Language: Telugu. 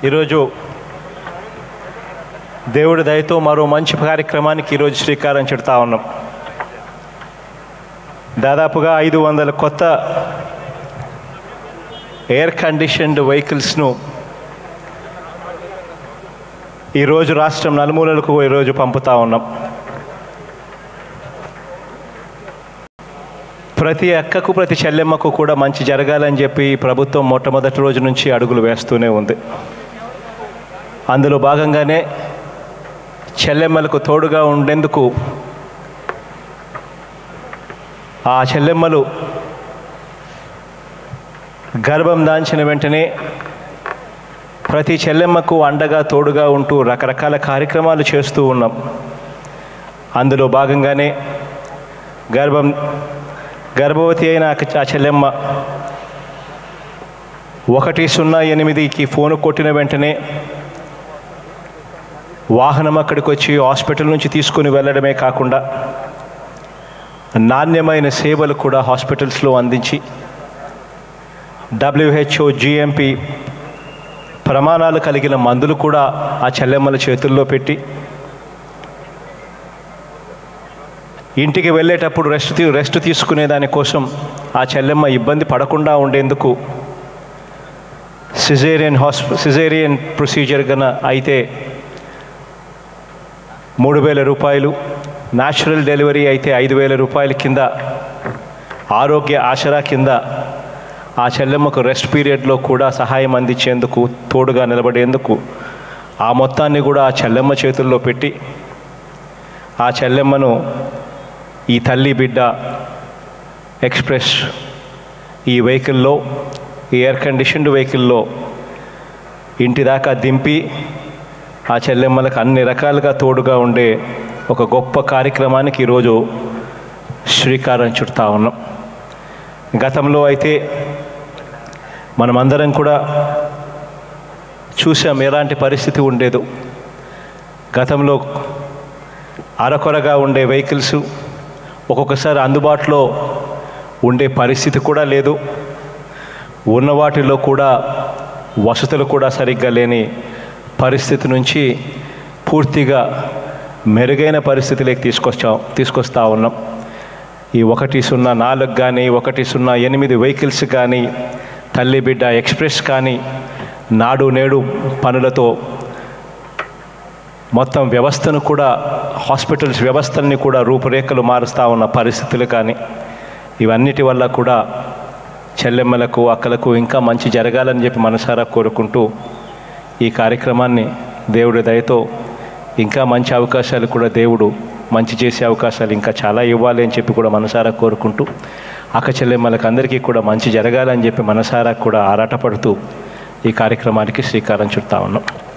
ఈరోజు దేవుడి దయతో మరో మంచి కార్యక్రమానికి ఈరోజు శ్రీకారం చుడతా ఉన్నాం దాదాపుగా ఐదు వందల కొత్త ఎయిర్ కండిషన్డ్ వెహికల్స్ను ఈరోజు రాష్ట్రం నలుమూలలకు ఈరోజు పంపుతా ఉన్నాం ప్రతి అక్కకు ప్రతి చెల్లెమ్మకు కూడా మంచి జరగాలని చెప్పి ఈ ప్రభుత్వం మొట్టమొదటి రోజు నుంచి అడుగులు వేస్తూనే ఉంది అందులో భాగంగానే చెల్లెమ్మలకు తోడుగా ఉండేందుకు ఆ చెల్లెమ్మలు గర్భం దాల్చిన వెంటనే ప్రతి చెల్లెమ్మకు అండగా తోడుగా ఉంటూ రకరకాల కార్యక్రమాలు చేస్తూ ఉన్నాం అందులో భాగంగానే గర్భం గర్భవతి అయిన ఆ ఆ చెల్లెమ్మ ఒకటి సున్నా ఎనిమిదికి ఫోన్ కొట్టిన వెంటనే వాహనం అక్కడికి వచ్చి హాస్పిటల్ నుంచి తీసుకొని వెళ్ళడమే కాకుండా నాణ్యమైన సేవలు కూడా హాస్పిటల్స్లో అందించి డబ్ల్యూహెచ్ఓ జిఎంపి ప్రమాణాలు కలిగిన మందులు కూడా ఆ చెల్లెమ్మల చేతుల్లో పెట్టి ఇంటికి వెళ్ళేటప్పుడు రెస్ట్ తీ రెస్ట్ తీసుకునే దానికోసం ఆ చెల్లెమ్మ ఇబ్బంది పడకుండా ఉండేందుకు సిజేరియన్ హాస్పి సిజేరియన్ ప్రొసీజర్ గన అయితే మూడు వేల రూపాయలు న్యాచురల్ డెలివరీ అయితే ఐదు వేల రూపాయల కింద ఆరోగ్య ఆసరా కింద ఆ చెల్లెమ్మకు రెస్ట్ పీరియడ్లో కూడా సహాయం అందించేందుకు తోడుగా నిలబడేందుకు ఆ మొత్తాన్ని కూడా ఆ చెల్లెమ్మ చేతుల్లో పెట్టి ఆ చెల్లెమ్మను ఈ తల్లి బిడ్డ ఎక్స్ప్రెస్ ఈ వెహికల్లో ఈ ఎయిర్ కండిషన్డ్ వెహికల్లో ఇంటి దాకా దింపి ఆ చెల్లెమ్మలకు అన్ని రకాలుగా తోడుగా ఉండే ఒక గొప్ప కార్యక్రమానికి ఈరోజు శ్రీకారం చుడతా ఉన్నాం గతంలో అయితే మనమందరం కూడా చూసాం ఎలాంటి పరిస్థితి ఉండేదో గతంలో అరకొరగా ఉండే వెహికల్స్ ఒక్కొక్కసారి అందుబాటులో ఉండే పరిస్థితి కూడా లేదు ఉన్న వాటిలో కూడా వసతులు కూడా సరిగ్గా లేని పరిస్థితి నుంచి పూర్తిగా మెరుగైన పరిస్థితిలోకి తీసుకొచ్చాం తీసుకొస్తా ఉన్నాం ఈ ఒకటి సున్నా నాలుగు కానీ ఒకటి సున్నా ఎనిమిది వెహికల్స్ కానీ తల్లి బిడ్డ ఎక్స్ప్రెస్ కానీ నాడు నేడు పనులతో మొత్తం వ్యవస్థను కూడా హాస్పిటల్స్ వ్యవస్థల్ని కూడా రూపురేఖలు మారుస్తూ ఉన్న పరిస్థితులు కానీ ఇవన్నిటి వల్ల కూడా చెల్లెమ్మలకు అక్కలకు ఇంకా మంచి జరగాలని చెప్పి మనసారా కోరుకుంటూ ఈ కార్యక్రమాన్ని దేవుడి దయతో ఇంకా మంచి అవకాశాలు కూడా దేవుడు మంచి చేసే అవకాశాలు ఇంకా చాలా ఇవ్వాలి అని చెప్పి కూడా మనసారా కోరుకుంటూ అక్క చెల్లెమ్మలకు అందరికీ కూడా మంచి జరగాలని చెప్పి మనసారా కూడా ఆరాటపడుతూ ఈ కార్యక్రమానికి శ్రీకారం చుడతా ఉన్నాం